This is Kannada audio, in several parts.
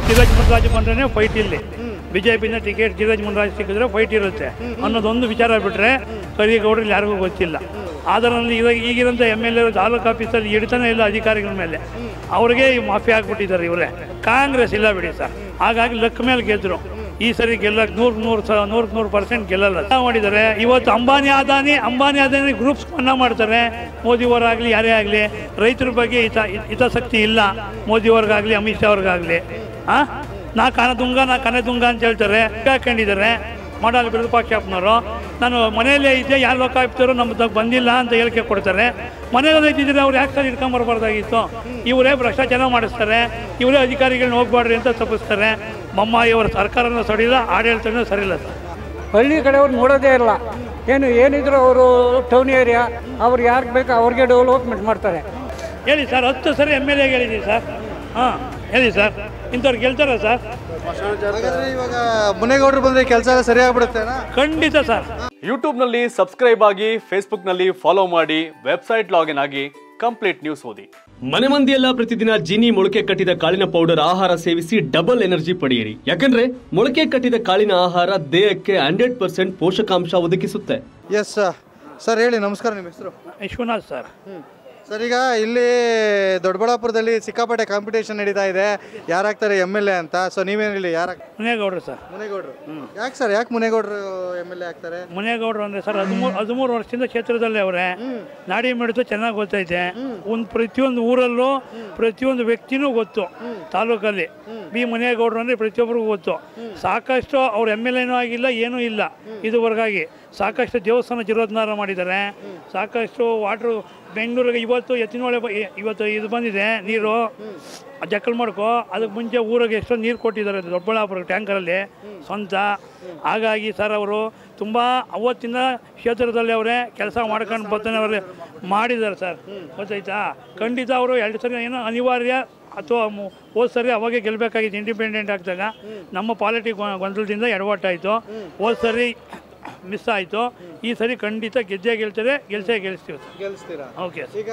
ಧೀರಜ್ ಮುನ್ರಾಜ್ ಬಂದ್ರೆ ಫೈಟ್ ಇಲ್ಲಿ ಬಿಜೆಪಿಯಿಂದ ಟಿಕೆಟ್ ಧೀರಜ್ ಮುನ್ರಾಜ್ ಸಿಕ್ಕಿದ್ರೆ ಫೈಟ್ ಇರುತ್ತೆ ಅನ್ನೋದೊಂದು ವಿಚಾರ ಬಿಟ್ಟರೆ ಕರಿಗೌಡರಲ್ಲಿ ಯಾರಿಗೂ ಗೊತ್ತಿಲ್ಲ ಅದರಲ್ಲಿ ಇವಾಗ ಈಗಿರೋಂಥ ಎಮ್ ಎಲ್ ಎ ತಾಲೂಕು ಆಫೀಸಲ್ಲಿ ಹಿಡಿತಾನೆ ಇಲ್ಲ ಅಧಿಕಾರಿಗಳ ಮೇಲೆ ಅವ್ರಿಗೆ ಈ ಮಾಫಿ ಆಗ್ಬಿಟ್ಟಿದ್ದಾರೆ ಇವರೇ ಕಾಂಗ್ರೆಸ್ ಇಲ್ಲ ಬಿಡಿ ಸರ್ ಹಾಗಾಗಿ ಲೆಕ್ಕ ಮೇಲೆ ಗೆದ್ದರು ಈ ಸರಿ ಗೆಲ್ಲಕ್ಕೆ ನೂರು ನೂರು ಸ ನೂರಕ್ಕೆ ನೂರು ಪರ್ಸೆಂಟ್ ಗೆಲ್ಲಲ್ಲ ಅಂತ ಮಾಡಿದ್ದಾರೆ ಇವತ್ತು ಅಂಬಾನಿ ಅದಾನಿ ಅಂಬಾನಿ ಅದಾನಿ ಗ್ರೂಪ್ಸ್ ಮನ್ನಾ ಮಾಡ್ತಾರೆ ಮೋದಿಯವರಾಗಲಿ ಯಾರೇ ಆಗಲಿ ರೈತರ ಬಗ್ಗೆ ಹಿತ ಹಿತಾಸಕ್ತಿ ಇಲ್ಲ ಮೋದಿಯವ್ರಿಗಾಗಲಿ ಅಮಿತ್ ಶಾ ಅವ್ರಿಗಾಗಲಿ ಆ ನಾ ಕನದುಂಗ ನಾ ಕನದುಂಗ ಅಂತ ಹೇಳ್ತಾರೆ ಹಾಕೊಂಡಿದ್ದಾರೆ ಮಾಡಲ್ ವಿರೋಧಪಕ್ಷನವರು ನಾನು ಮನೆಯಲ್ಲೇ ಇದ್ದೆ ಯಾರು ಲೋಕಾಯುಕ್ತರು ನಮ್ಮ ತಗ ಬಂದಿಲ್ಲ ಅಂತ ಹೇಳಿಕೆ ಕೊಡ್ತಾರೆ ಮನೆಯಲ್ಲೇ ಇದ್ದಿದ್ರೆ ಅವ್ರು ಯಾಕೆ ಸರ್ ಇಟ್ಕೊಂಬರ್ಬಾರ್ದಾಗಿತ್ತು ಇವರೇ ಭ್ರಷ್ಟಾಚಾರ ಮಾಡಿಸ್ತಾರೆ ಇವರೇ ಅಧಿಕಾರಿಗಳನ್ನ ಹೋಗ್ಬಾರ್ರಿ ಅಂತ ತಪ್ಪಿಸ್ತಾರೆ ಬೊಮ್ಮಾಯಿಯವರ ಸರ್ಕಾರನೂ ಸರಿಯಿಲ್ಲ ಆಡಳಿತನೂ ಸರಿಯಿಲ್ಲ ಸರ್ ಹಳ್ಳಿ ಕಡೆಯವ್ರು ನೋಡೋದೇ ಇಲ್ಲ ಏನು ಏನಿದ್ರು ಅವರು ಟೌನ್ ಏರಿಯಾ ಅವ್ರು ಯಾರಿಗೆ ಬೇಕು ಅವ್ರಿಗೆ ಡೆವಲಪ್ಮೆಂಟ್ ಮಾಡ್ತಾರೆ ಹೇಳಿ ಸರ್ ಹತ್ತು ಸರಿ ಎಮ್ ಎಲ್ ಎಗೆ ಹೇಳಿದ್ದೀವಿ ಸರ್ ಹಾಂ ಹೇಳಿ ಸರ್ ಇಂಥವ್ರು ಗೆಲ್ತಾರ ಸರ್ ಹಾಗಾದ್ರೆ ಇವಾಗ ಮುನೇಗೌಡರು ಬಂದ್ರೆ ಕೆಲಸ ಎಲ್ಲ ಸರಿಯಾಗ್ಬಿಡುತ್ತೇನಾ ಖಂಡಿತ ಸರ್ ಯೂಟ್ಯೂಬ್ನಲ್ಲಿ ಸಬ್ಸ್ಕ್ರೈಬ್ ಆಗಿ ಫೇಸ್ಬುಕ್ನಲ್ಲಿ ಫಾಲೋ ಮಾಡಿ ವೆಬ್ಸೈಟ್ ಲಾಗಿನ್ ಆಗಿ ಕಂಪ್ಲೀಟ್ ನ್ಯೂಸ್ ಓದಿ ಮನೆ ಮಂದಿಯೆಲ್ಲ ಪ್ರತಿದಿನ ಜೀನಿ ಮೊಳಕೆ ಕಟ್ಟಿದ ಕಾಳಿನ ಪೌಡರ್ ಆಹಾರ ಸೇವಿಸಿ ಡಬಲ್ ಎನರ್ಜಿ ಪಡೆಯಿರಿ ಯಾಕಂದ್ರೆ ಮೊಳಕೆ ಕಟ್ಟಿದ ಕಾಳಿನ ಆಹಾರ ದೇಹಕ್ಕೆ ಹಂಡ್ರೆಡ್ ಪರ್ಸೆಂಟ್ ಪೋಷಕಾಂಶ ಒದಗಿಸುತ್ತೆ ಎಸ್ ಸರ್ ಹೇಳಿ ನಮಸ್ಕಾರ ನಿಮ್ಮ ಹೆಸರು ವಿಶ್ವನಾಥ್ ಸರ್ ಸರ್ ಈಗ ಇಲ್ಲಿ ದೊಡ್ಡಬಳ್ಳಾಪುರದಲ್ಲಿ ಸಿಕ್ಕಾಪಟ್ಟೆ ಕಾಂಪಿಟೇಷನ್ ನಡೀತಾ ಇದೆ ಯಾರಾಗ್ತಾರೆ ಎಮ್ ಎಲ್ ಎ ಅಂತ ಸೊ ನೀವೇನು ಹೇಳಿ ಯಾರು ಮುನೇಗೌಡರು ಸರ್ ಮುನೇಗೌಡರು ಯಾಕೆ ಸರ್ ಯಾಕೆ ಮುನೇಗೌಡರು ಎಮ್ ಎಲ್ ಎ ಆಗ್ತಾರೆ ಮುನೇಗೌಡರು ಅಂದರೆ ಸರ್ ಹದಿಮೂರು ಹದಿಮೂರು ವರ್ಷದಿಂದ ಕ್ಷೇತ್ರದಲ್ಲೇ ಅವರೇ ನಾಡಿ ಮಿಡಿತು ಚೆನ್ನಾಗಿ ಗೊತ್ತೈತೆ ಒಂದು ಪ್ರತಿಯೊಂದು ಊರಲ್ಲೂ ಪ್ರತಿಯೊಂದು ವ್ಯಕ್ತಿನೂ ಗೊತ್ತು ತಾಲೂಕಲ್ಲಿ ಬಿ ಮುನೇಗೌಡರು ಅಂದರೆ ಪ್ರತಿಯೊಬ್ಬರಿಗೂ ಗೊತ್ತು ಸಾಕಷ್ಟು ಅವ್ರು ಎಮ್ ಎಲ್ ಎನೂ ಆಗಿಲ್ಲ ಏನೂ ಇಲ್ಲ ಇದುವರೆಗಾಗಿ ಸಾಕಷ್ಟು ದೇವಸ್ಥಾನ ಜೀರ್ಣೋದ್ಧಾರ ಮಾಡಿದ್ದಾರೆ ಸಾಕಷ್ಟು ವಾಟ್ರು ಬೆಂಗಳೂರಿಗೆ ಇವತ್ತು ಎತ್ತಿನೊಳೆ ಬ- ಇ- ಇವತ್ತು ಇದು ಬಂದಿದೆ ನೀರು ಜಕ್ಕಲ್ ಮಾಡ್ಕೊ ಅದಕ್ಕೆ ಮುಂಚೆ ಊರಿಗೆ ಎಷ್ಟೋ ನೀರು ಕೊಟ್ಟಿದ್ದಾರೆ ದೊಡ್ಡಬಳ್ಳಾಪುರ ಟ್ಯಾಂಕರಲ್ಲಿ ಸ್ವಂತ ಹಾಗಾಗಿ ಸರ್ ಅವರು ತುಂಬ ಅವತ್ತಿನ ಕ್ಷೇತ್ರದಲ್ಲಿ ಅವರೇ ಕೆಲಸ ಮಾಡ್ಕೊಂಡು ಬರ್ತಾನೆ ಅವರೇ ಮಾಡಿದ್ದಾರೆ ಸರ್ ಗೊತ್ತಾಯ್ತಾ ಖಂಡಿತ ಅವರು ಎರಡು ಸರಿ ಏನೋ ಅನಿವಾರ್ಯ ಅಥವಾ ಮು- ಹೋದ್ ಸರಿ ಅವಾಗೆ ಗೆಲ್ಲಬೇಕಾಗಿತ್ತು ಇಂಡಿಪೆಂಡೆಂಟ್ ಆಗ್ದಾಗ ನಮ್ಮ ಪಾಲಿಟಿ ಗೊಂದಲದಿಂದ ಎಡವಟ್ಟಾಯಿತು ಹೋದ್ ಸರಿ ಮಿಸ್ ಆಯಿತು ಈ ಸರಿ ಖಂಡಿತ ಗೆದ್ದೇ ಗೆಲ್ತಾರೆ ಗೆಲ್ಸೇ ಗೆಲ್ಲಿಸ್ತೀವಿ ಸರ್ ಗೆಲ್ಲಿಸ್ತೀರಾ ಓಕೆ ಈಗ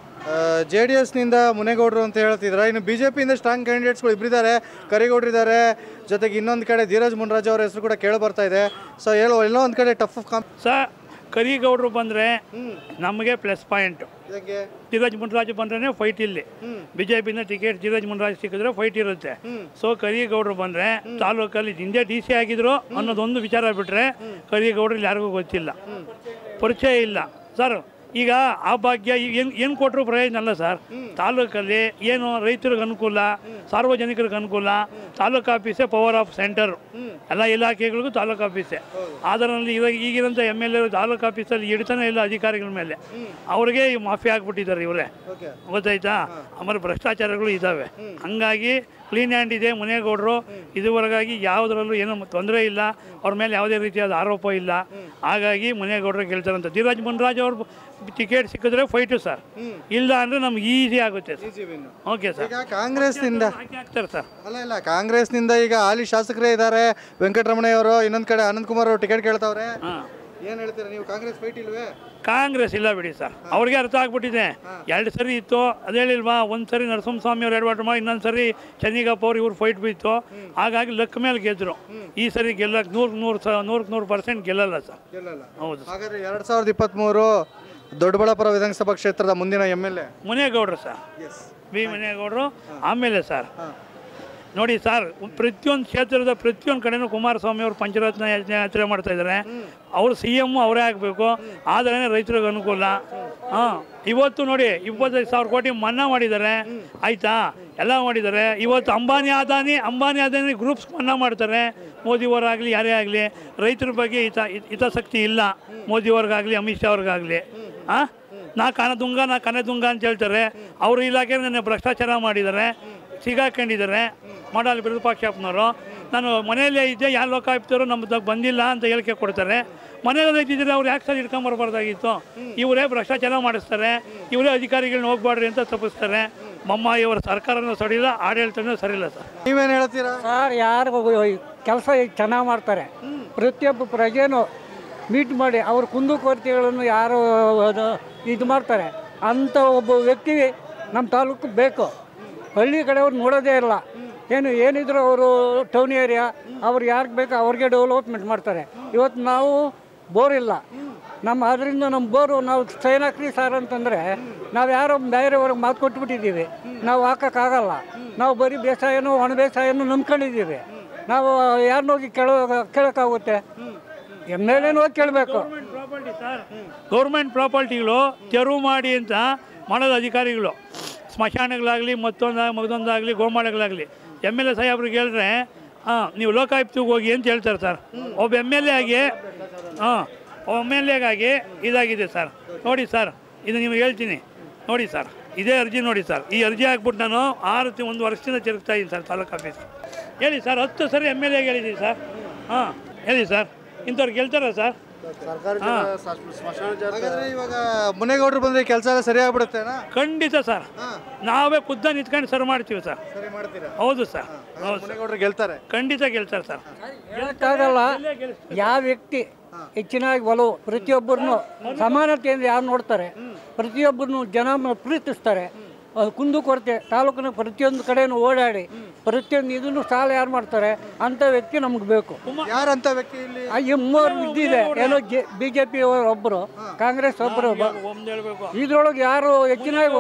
ಜೆ ಡಿ ಎಸ್ನಿಂದ ಮುನೇಗೌಡರು ಅಂತ ಹೇಳ್ತಿದ್ರ ಇನ್ನು ಬಿ ಜೆ ಪಿಯಿಂದ ಸ್ಟ್ರಾಂಗ್ ಕ್ಯಾಂಡಿಡೇಟ್ಸ್ಗಳು ಇಬ್ಬರಿದ್ದಾರೆ ಕರಿಗೌಡರಿದ್ದಾರೆ ಜೊತೆಗೆ ಇನ್ನೊಂದು ಕಡೆ ಧೀರಜ್ ಮುನ್ರಾಜ್ ಅವರ ಹೆಸರು ಕೂಡ ಕೇಳಿ ಬರ್ತಾ ಇದೆ ಸೊ ಹೇಳೋ ಎಲ್ಲೋ ಒಂದು ಕಡೆ ಟಫ್ ಕಾಂಪ್ ಸರ್ ಕರಿಗೌಡರು ಬಂದರೆ ನಮಗೆ ಪ್ಲಸ್ ಪಾಯಿಂಟು ಇದಕ್ಕೆ ಧೀರಜ್ ಮುನ್ರಾಜ್ ಬಂದ್ರೆ ಫೈಟ್ ಇಲ್ಲಿ ಬಿಜೆಪಿಯಿಂದ ಟಿಕೆಟ್ ಧೀರಜ್ ಮುನ್ರಾಜ್ ಸಿಕ್ಕಿದ್ರೆ ಫೈಟ್ ಇರುತ್ತೆ ಸೊ ಕರಿಗೌಡರು ಬಂದ್ರೆ ತಾಲೂಕಲ್ಲಿ ಹಿಂದೆ ಡಿ ಸಿ ಆಗಿದ್ರು ಅನ್ನೋದೊಂದು ವಿಚಾರ ಬಿಟ್ರೆ ಕರಿಗೌಡರಲ್ಲಿ ಯಾರಿಗೂ ಗೊತ್ತಿಲ್ಲ ಪರಿಚಯ ಇಲ್ಲ ಸರ್ ಈಗ ಆ ಭಾಗ್ಯ ಏನು ಏನು ಕೊಟ್ಟರು ಪ್ರಯೋಜನ ಅಲ್ಲ ಸರ್ ತಾಲೂಕಲ್ಲಿ ಏನು ರೈತರಿಗೆ ಅನುಕೂಲ ಸಾರ್ವಜನಿಕರಿಗೆ ಅನುಕೂಲ ತಾಲೂಕು ಆಫೀಸೇ ಪವರ್ ಆಫ್ ಸೆಂಟರ್ ಎಲ್ಲ ಇಲಾಖೆಗಳಿಗೂ ತಾಲೂಕು ಆಫೀಸೇ ಅದರಲ್ಲಿ ಇವಾಗ ಈಗಿರೋಂಥ ಎಮ್ ಎಲ್ ಎ ತಾಲೂಕು ಆಫೀಸಲ್ಲಿ ಹಿಡಿತಾನೆ ಇಲ್ಲ ಅಧಿಕಾರಿಗಳ ಮೇಲೆ ಅವ್ರಿಗೆ ಈ ಮಾಫಿ ಆಗ್ಬಿಟ್ಟಿದ್ದಾರೆ ಇವರೇ ಓಕೆ ಗೊತ್ತಾಯ್ತಾ ಆಮೇಲೆ ಭ್ರಷ್ಟಾಚಾರಗಳು ಇದ್ದಾವೆ ಹಂಗಾಗಿ ಕ್ಲೀನ್ ಹ್ಯಾಂಡ್ ಇದೆ ಮುನೇಗೌಡರು ಇದುವರೆಗಾಗಿ ಯಾವುದರಲ್ಲೂ ಏನೂ ತೊಂದರೆ ಇಲ್ಲ ಅವ್ರ ಮೇಲೆ ಯಾವುದೇ ರೀತಿಯಾದ ಆರೋಪ ಇಲ್ಲ ಹಾಗಾಗಿ ಮುನೇಗೌಡರು ಗೆಲ್ತಾರಂತ ಧೀರಜ್ ಮುನ್ರಾಜ್ ಅವ್ರು ಟಿಕೆಟ್ ಸಿಕ್ಕಿದ್ರೆ ಫೈಟು ಸರ್ ಇಲ್ಲ ಅಂದರೆ ನಮ್ಗೆ ಈಸಿ ಆಗುತ್ತೆ ಸರ್ ಓಕೆ ಸರ್ ಈಗ ಕಾಂಗ್ರೆಸ್ನಿಂದ ಹಾಕಿ ಹಾಕ್ತಾರೆ ಸರ್ ಅಲ್ಲ ಇಲ್ಲ ಕಾಂಗ್ರೆಸ್ನಿಂದ ಈಗ ಹಾಲಿ ಶಾಸಕರೇ ಇದ್ದಾರೆ ವೆಂಕಟರಮಣಯ್ಯವರು ಇನ್ನೊಂದು ಕಡೆ ಅನಂತ್ ಕುಮಾರ್ ಅವರು ಟಿಕೆಟ್ ಕೇಳ್ತಾವ್ರೆ ಹಾಂ ಏನು ಹೇಳ್ತೀರಾ ನೀವು ಕಾಂಗ್ರೆಸ್ ಫೈಟ್ ಇಲ್ವೇ ಕಾಂಗ್ರೆಸ್ ಇಲ್ಲ ಬಿಡಿ ಸರ್ ಅವ್ರಿಗೆ ಅರ್ಥ ಆಗ್ಬಿಟ್ಟಿದೆ ಎರಡು ಸರಿ ಇತ್ತು ಅದು ಹೇಳಿಲ್ವಾ ಒಂದು ಸರಿ ನರಸಿಂಹಸ್ವಾಮಿ ಅವ್ರು ಎಡವಟ್ಟು ಮಾಡಿ ಇನ್ನೊಂದು ಸರಿ ಚೆನ್ನಿಗಪ್ಪ ಅವ್ರು ಇವ್ರು ಫೈಟ್ ಬಿತ್ತು ಹಾಗಾಗಿ ಲೆಕ್ಕ ಮೇಲೆ ಗೆದ್ದರು ಈ ಸರಿ ಗೆಲ್ಲಕ್ಕೆ ನೂರು ನೂರು ಸ ನೂರಕ್ಕೆ ನೂರು ಪರ್ಸೆಂಟ್ ಗೆಲ್ಲಲ್ಲ ಸರ್ ಗೆಲ್ಲಲ್ಲ ಹೌದು ಹಾಗಾದ್ರೆ ಎರಡ್ ಸಾವಿರದ ಇಪ್ಪತ್ತ್ಮೂರು ದೊಡ್ಡಬಳ್ಳಾಪುರ ವಿಧಾನಸಭಾ ಕ್ಷೇತ್ರದ ಮುಂದಿನ ಎಮ್ ಎಲ್ ಎ ಮುನೇಗೌಡರು ಸರ್ ಬಿ ಮುನೇಗೌಡರು ಆಮೇಲೆ ಸರ್ ನೋಡಿ ಸರ್ ಪ್ರತಿಯೊಂದು ಕ್ಷೇತ್ರದ ಪ್ರತಿಯೊಂದು ಕಡೆನೂ ಕುಮಾರಸ್ವಾಮಿ ಅವರು ಪಂಚರತ್ನ ಯೋಜನೆ ಯಾತ್ರೆ ಮಾಡ್ತಾ ಇದ್ದಾರೆ ಅವರು ಸಿ ಎಮ್ಮು ಅವರೇ ಆಗಬೇಕು ಆದರೆ ರೈತರಿಗೆ ಅನುಕೂಲ ಹಾಂ ಇವತ್ತು ನೋಡಿ ಇಪ್ಪತ್ತೈದು ಸಾವಿರ ಕೋಟಿ ಮನ್ನಾ ಮಾಡಿದ್ದಾರೆ ಆಯಿತಾ ಎಲ್ಲ ಮಾಡಿದ್ದಾರೆ ಇವತ್ತು ಅಂಬಾನಿ ಅದಾನಿ ಅಂಬಾನಿ ಅದಾನಿ ಗ್ರೂಪ್ಸ್ ಮನ್ನಾ ಮಾಡ್ತಾರೆ ಮೋದಿಯವರಾಗಲಿ ಯಾರೇ ಆಗಲಿ ರೈತರ ಬಗ್ಗೆ ಹಿತ ಹಿತಾಸಕ್ತಿ ಇಲ್ಲ ಮೋದಿಯವ್ರಿಗಾಗಲಿ ಅಮಿತ್ ಶಾ ಅವ್ರಿಗಾಗಲಿ ಹಾಂ ನಾ ಕನದುಂಗ ನಾ ಕನದುಂಗ ಅಂತ ಹೇಳ್ತಾರೆ ಅವರು ಇಲಾಖೆ ನನ್ನ ಭ್ರಷ್ಟಾಚಾರ ಮಾಡಿದ್ದಾರೆ ಸಿಗಾಕೊಂಡಿದ್ದಾರೆ ಮಾಡಲ್ ವಿರೋಧಪಕ್ಷನವರು ನಾನು ಮನೆಯಲ್ಲೇ ಇದ್ದೆ ಯಾರು ಲೋಕಾಯುಕ್ತರು ನಮ್ಮ ತಗ ಬಂದಿಲ್ಲ ಅಂತ ಹೇಳಿಕೆ ಕೊಡ್ತಾರೆ ಮನೆಯಲ್ಲೇ ಇದ್ದಿದ್ರೆ ಅವ್ರು ಯಾಕೆ ಸರ್ ಇಟ್ಕೊಂಬರ್ಬಾರ್ದಾಗಿತ್ತು ಇವರೇ ಭ್ರಷ್ಟಾಚಾರ ಮಾಡಿಸ್ತಾರೆ ಇವರೇ ಅಧಿಕಾರಿಗಳನ್ನ ಹೋಗ್ಬಾರ್ರಿ ಅಂತ ತಪ್ಪಿಸ್ತಾರೆ ಬೊಮ್ಮಾಯಿಯವರ ಸರ್ಕಾರನೂ ಸರಿಯಿಲ್ಲ ಆಡಳಿತನೂ ಸರಿಯಿಲ್ಲ ಸರ್ ನೀವೇನು ಹೇಳ್ತೀರಾ ಸರ್ ಯಾರು ಕೆಲಸ ಚೆನ್ನಾಗಿ ಮಾಡ್ತಾರೆ ಪ್ರತಿಯೊಬ್ಬ ಪ್ರಜೆನೂ ಮೀಟ್ ಮಾಡಿ ಅವ್ರ ಕುಂದುಕೊರತೆಗಳನ್ನು ಯಾರು ಅದು ಇದು ಮಾಡ್ತಾರೆ ಅಂಥ ಒಬ್ಬ ವ್ಯಕ್ತಿ ನಮ್ಮ ತಾಲೂಕು ಬೇಕು ಹಳ್ಳಿ ಕಡೆಯವ್ರು ನೋಡೋದೇ ಇಲ್ಲ ಏನು ಏನಿದ್ರು ಅವರು ಟೌನ್ ಏರಿಯಾ ಅವ್ರು ಯಾರಿಗೆ ಬೇಕು ಅವ್ರಿಗೆ ಡೆವಲಪ್ಮೆಂಟ್ ಮಾಡ್ತಾರೆ ಇವತ್ತು ನಾವು ಬೋರ್ ಇಲ್ಲ ನಮ್ಮ ಅದರಿಂದ ನಮ್ಮ ಬೋರು ನಾವು ಸೈನ್ ಹಾಕ್ರಿ ಸರ್ ಅಂತಂದರೆ ನಾವು ಯಾರೋ ಬೇರೆಯವ್ರಿಗೆ ಮಾತು ಕೊಟ್ಬಿಟ್ಟಿದ್ದೀವಿ ನಾವು ಹಾಕೋಕ್ಕಾಗಲ್ಲ ನಾವು ಬರೀ ಬೇಸಾಯನೂ ಒಣ ಬೇಸಾಯನೂ ನಂಬ್ಕೊಂಡಿದ್ದೀವಿ ನಾವು ಯಾರನ್ನ ಹೋಗಿ ಕೇಳೋ ಕೇಳೋಕ್ಕಾಗುತ್ತೆ ಎಮ್ ಎಲ್ ಎನೂ ಹೋಗಿ ಕೇಳಬೇಕು ಗೌರ್ಮೆಂಟ್ ಪ್ರಾಪರ್ಟಿ ಸರ್ ಗೌರ್ಮೆಂಟ್ ಪ್ರಾಪರ್ಟಿಗಳು ತೆರವು ಮಾಡಿ ಅಂತ ಮಾಡೋದು ಅಧಿಕಾರಿಗಳು ಸ್ಮಶಾನಗಳಾಗಲಿ ಮತ್ತೊಂದು ಮಗದೊಂದಾಗಲಿ ಗೋಮಾಳಗಳಾಗಲಿ ಎಮ್ ಎಲ್ ಎ ಸಾಹೇಬ್ರಿಗೆ ಹೇಳಿದ್ರೆ ಹಾಂ ನೀವು ಲೋಕಾಯುಕ್ತಗೆ ಹೋಗಿ ಅಂತ ಹೇಳ್ತಾರೆ ಸರ್ ಒಬ್ಬ ಎಮ್ ಎಲ್ ಎ ಆಗಿ ಹಾಂ ಎಮ್ ಎಲ್ ಎಗಾಗಿ ಇದಾಗಿದೆ ಸರ್ ನೋಡಿ ಸರ್ ಇದು ನಿಮಗೆ ಹೇಳ್ತೀನಿ ನೋಡಿ ಸರ್ ಇದೇ ಅರ್ಜಿ ನೋಡಿ ಸರ್ ಈ ಅರ್ಜಿ ಹಾಕ್ಬಿಟ್ಟು ನಾನು ಆರು ತಿ- ಒಂದು ವರ್ಷದಿಂದ ತಿರುಗ್ತಾ ಇದ್ದೀನಿ ಸರ್ ತಾಲೂಕು ಆಫೀಸ್ ಹೇಳಿ ಸರ್ ಹತ್ತು ಸರಿ ಎಮ್ ಎಲ್ ಎಗೆ ಹೇಳಿದ್ದೀನಿ ಸರ್ ಹಾಂ ಹೇಳಿ ಸರ್ ಇಂಥವ್ರು ಗೆಲ್ತಾರ ಸರ್ ಹಾಗಾದ್ರೆ ಇವಾಗ ಮುನೇಗೌಡರು ಬಂದ್ರೆ ಕೆಲಸ ಎಲ್ಲ ಸರಿ ಆಗ್ಬಿಡುತ್ತೇನಾ ಖಂಡಿತ ಸರ್ ನಾವೇ ಖುದ್ದ ನಿಂತ್ಕೊಂಡು ಸರ್ ಮಾಡ್ತೀವಿ ಸರ್ ಸರಿ ಮಾಡ್ತೀರಾ ಹೌದು ಸರ್ ಹೌದು ಸರ್ ಮುನೇಗೌಡರು ಗೆಲ್ತಾರೆ ಖಂಡಿತ ಗೆಲ್ತಾರೆ ಸರ್ ಹೇಳಕ್ಕಾಗಲ್ಲ ಯಾವ ವ್ಯಕ್ತಿ ಹೆಚ್ಚಿನಾಗಿ ಒಲವು ಪ್ರತಿಯೊಬ್ಬರನ್ನು ಸಮಾನತೆಯಿಂದ ಯಾರು ನೋಡ್ತಾರೆ ಪ್ರತಿಯೊಬ್ಬರನ್ನು ಜನ ಮ- ಪ್ರೀತಿಸ್ತಾರೆ ಅದು ಕುಂದುಕೊರತೆ ತಾಲೂಕಿನ ಪ್ರತಿಯೊಂದು ಕಡೆನೂ ಓಡಾಡಿ ಪ್ರತಿಯೊಂದು ಇದನ್ನು ಸಾಲ ಯಾರು ಮಾಡ್ತಾರೆ ಅಂಥ ವ್ಯಕ್ತಿ ನಮ್ಗೆ ಬೇಕು ಯಾರಂತ ವ್ಯಕ್ತಿ ಇಲ್ಲಿ ಆ ಈ ಮೂವರು ಇದ್ದಿದೆ ಏನೋ ಜೆ ಬಿ ಜೆ ಪಿ ಒಬ್ಬರು ಕಾಂಗ್ರೆಸ್ ಒಬ್ಬರು ಒಂದು ಹೇಳ್ಬೇಕು ಇದ್ರೊಳಗೆ ಯಾರು ಹೆಚ್ಚಿನಾಗಿ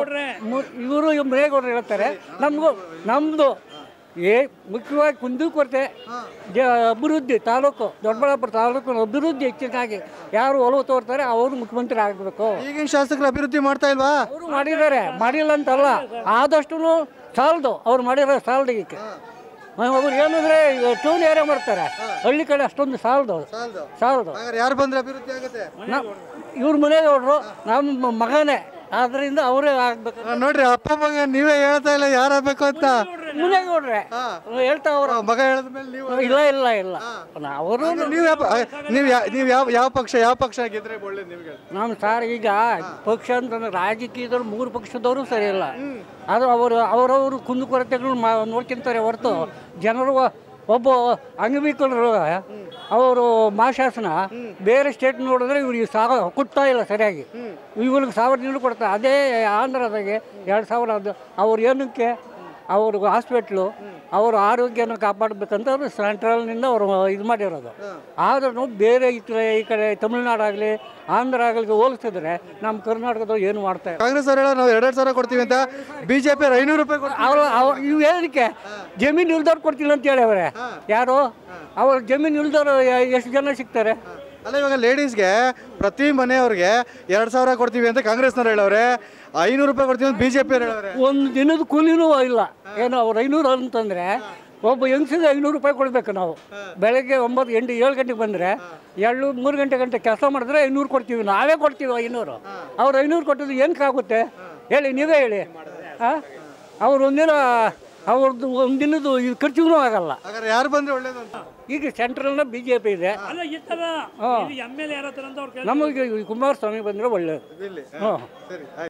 ಇವರು ಮೇಗೌಡರು ಹೇಳ್ತಾರೆ ನಮಗೂ ನಮ್ಮದು ಏ ಮುಖ್ಯವಾಗಿ ಕುಂದುಕೊರತೆ ಜ ಅಭಿವೃದ್ಧಿ ತಾಲೂಕು ದೊಡ್ಡಬಳ್ಳಾಪುರ ತಾಲೂಕಿನ ಅಭಿವೃದ್ಧಿ ಹೆಚ್ಚಿನಾಗಿ ಯಾರು ಒಲವು ತೋರ್ತಾರೆ ಅವರು ಮುಖ್ಯಮಂತ್ರಿ ಆಗಬೇಕು ಈಗಿನ ಶಾಸಕರು ಅಭಿವೃದ್ಧಿ ಮಾಡ್ತಾ ಇಲ್ವಾ ಅವರು ಮಾಡಿದ್ದಾರೆ ಮಾಡಿಲ್ಲ ಅಂತಲ್ಲ ಆದಷ್ಟು ಸಾಲದು ಅವ್ರು ಮಾಡಿರೋ ಸಾಲದು ಈಗ ಅವ್ರು ಏನಂದ್ರೆ ಟೌನ್ ಏರಿಯಾ ಮಾಡ್ತಾರೆ ಹಳ್ಳಿ ಕಡೆ ಅಷ್ಟೊಂದು ಸಾಲದು ಸಾಲದು ಸಾಲದು ಹಾಗಾದ್ರೆ ಯಾರು ಬಂದ್ರೆ ಅಭಿವೃದ್ಧಿ ಆಗುತ್ತೆ ಇವ್ರ ಮನೆಯವ್ರು ನಮ್ಮ ಮಗನೇ ಆದ್ರಿಂದ ಅವರೇ ಆಗ್ಬೇಕು ಆ, ನೋಡ್ರಿ ಅಪ್ಪ ಮಗ ನೀವೇ ಹೇಳ್ತಾ ಇಲ್ಲ ಯಾರಾಗಬೇಕು ಅಂತ ಮುನೇಗೌಡ್ರೆ ಹೇಳ್ತಾ ಅವ್ರ ಆ, ಮಗ ಹೇಳಿದ್ಮೇಲೆ ನೀವು ಇಲ್ಲ ಇಲ್ಲ ಇಲ್ಲ ಅವರು ನೀವು ಯಾವ ನೀವು ಯಾವ ನೀವು ಯಾವ ಯಾವ ಪಕ್ಷ ಯಾವ ಪಕ್ಷ ಗೆದ್ರೆ ಒಳ್ಳೇದು ನಿಮ್ಗೆ ನಮ್ಮ ಸಾರ್ ಈಗ ಪಕ್ಷ ಅಂತಂದ್ರೆ ರಾಜಕೀಯದವ್ರು ಮೂರು ಪಕ್ಷದವರು ಸರಿ ಇಲ್ಲ ಅದು ಅವರು ಅವರವರು ಕುಂದುಕೊರತೆಗಳು ಮಾ ನೋಡ್ಕೊಂತಾರೆ ಹೊರತು ಜನರು ಒಬ್ಬ ಅಂಗವಿಕಲರು ಅವರು ಮಾಶಾಸನ ಬೇರೆ ಸ್ಟೇಟ್ ನೋಡಿದ್ರೆ ಇವ್ರಿಗೆ ಸಾವ ಕೊಡ್ತಾ ಇಲ್ಲ ಸರಿಯಾಗಿ ಇವ್ರಿಗೆ ಸಾವಿರ ನೀರು ಕೊಡ್ತಾರೆ ಅದೇ ಆಂಧ್ರದಾಗೆ ಎರಡು ಸಾವಿರ ಅದು ಅವ್ರು ಏನಕ್ಕೆ ಅವರು ಹಾಸ್ಪಿಟ್ಲು ಅವ್ರ ಆರೋಗ್ಯನ ಕಾಪಾಡಬೇಕಂತ ಅವರು ಸೆಂಟ್ರಲ್ನಿಂದ ಅವರು ಇದು ಮಾಡಿರೋದು ಆದ್ರೂ ಬೇರೆ ಈ ಕಡೆ ಈ ಕಡೆ ತಮಿಳ್ನಾಡಾಗಲಿ ಆಂಧ್ರ ಆಗಲಿ ಹೋಲಿಸಿದ್ರೆ ನಮ್ಮ ಕರ್ನಾಟಕದವ್ರು ಏನು ಮಾಡ್ತಾ ಇಲ್ಲ ಕಾಂಗ್ರೆಸ್ ಅವ್ರು ಹೇಳೋ ನಾವು ಎರಡೆರಡು ಸಾವಿರ ಕೊಡ್ತೀವಿ ಅಂತ ಬಿಜೆಪಿ ಅವ್ರು ಐನೂರು ರೂಪಾಯಿ ಕೊಡ್ತೀವಿ ಅವ್ರು ಅವ್ರು ಇವು ಏನಕ್ಕೆ ಜಮೀನು ಇಲ್ದವ್ರು ಕೊಡ್ತಿಲ್ಲ ಅಂತ ಹೇಳಿ ಅವರೇ ಯಾರು ಅವ್ರ ಜಮೀನು ಇಲ್ದವ್ರು ಎಷ್ಟು ಜನ ಸಿಗ್ತಾರೆ ಅಲ್ಲ ಇವಾಗ ಲೇಡೀಸ್ಗೆ ಪ್ರತಿ ಮನೆಯವ್ರಿಗೆ ಎರಡು ಸಾವಿರ ಕೊಡ್ತೀವಿ ಅಂತ ಕಾಂಗ್ರೆಸ್ನವ್ರು ಹೇಳವ್ರೆ ಐನೂರು ರೂಪಾಯಿ ಕೊಡ್ತೀವಿ ಅಂತ ಬಿಜೆಪಿ ಅವ್ರು ಹೇಳವ್ರೆ ಒಂದು ದಿನದ ಕೂಲಿನೂ ಇಲ್ಲ ಏನು ಅವ್ರು ಐನೂರು ಅಂತಂದರೆ ಒಬ್ಬ ಹೆಂಗಸಿಗೆ ಐನೂರು ರೂಪಾಯಿ ಕೊಡಬೇಕು ನಾವು ಬೆಳಗ್ಗೆ ಒಂಬತ್ತು ಎಂಟು ಏಳು ಗಂಟೆಗೆ ಬಂದರೆ ಎರಡು ಮೂರು ಗಂಟೆ ಗಂಟೆ ಕೆಲಸ ಮಾಡಿದ್ರೆ ಐನೂರು ಕೊಡ್ತೀವಿ ನಾವೇ ಕೊಡ್ತೀವಿ ಐನೂರು ಅವ್ರು ಐನೂರು ಕೊಟ್ಟಿದ್ದು ಏನಕ್ಕಾಗುತ್ತೆ ಹೇಳಿ ನೀವೇ ಹೇಳಿ ಹಾಂ ಅವ್ರು ಒಂದಿನ ಅವ್ರದ್ದು ಒಂದಿನದ್ದು ಇದು ಖರ್ಚಿಗೂ ಆಗಲ್ಲ ಹಾಗಾದ್ರೆ ಯಾರು ಬಂದ್ರೆ ಒಳ್ಳೇದು ಅಂತ ಈಗ ಸೆಂಟ್ರಲ್ನ ಬಿ ಜೆ ಪಿ ಇದೆ ಅಲ್ಲ ಈ ಥರ ಎಮ್ ಎಲ್ ಎ ಯಾರ ಹತ್ರ ಅಂತ ಅವ್ರು ಕೇಳ್ತಾರೆ. ನಮಗೆ ಕುಮಾರಸ್ವಾಮಿ ಬಂದರೆ ಒಳ್ಳೆಯದು ಇಲ್ಲಿ ಹಾಂ ಸರಿ ಆಯ್ತು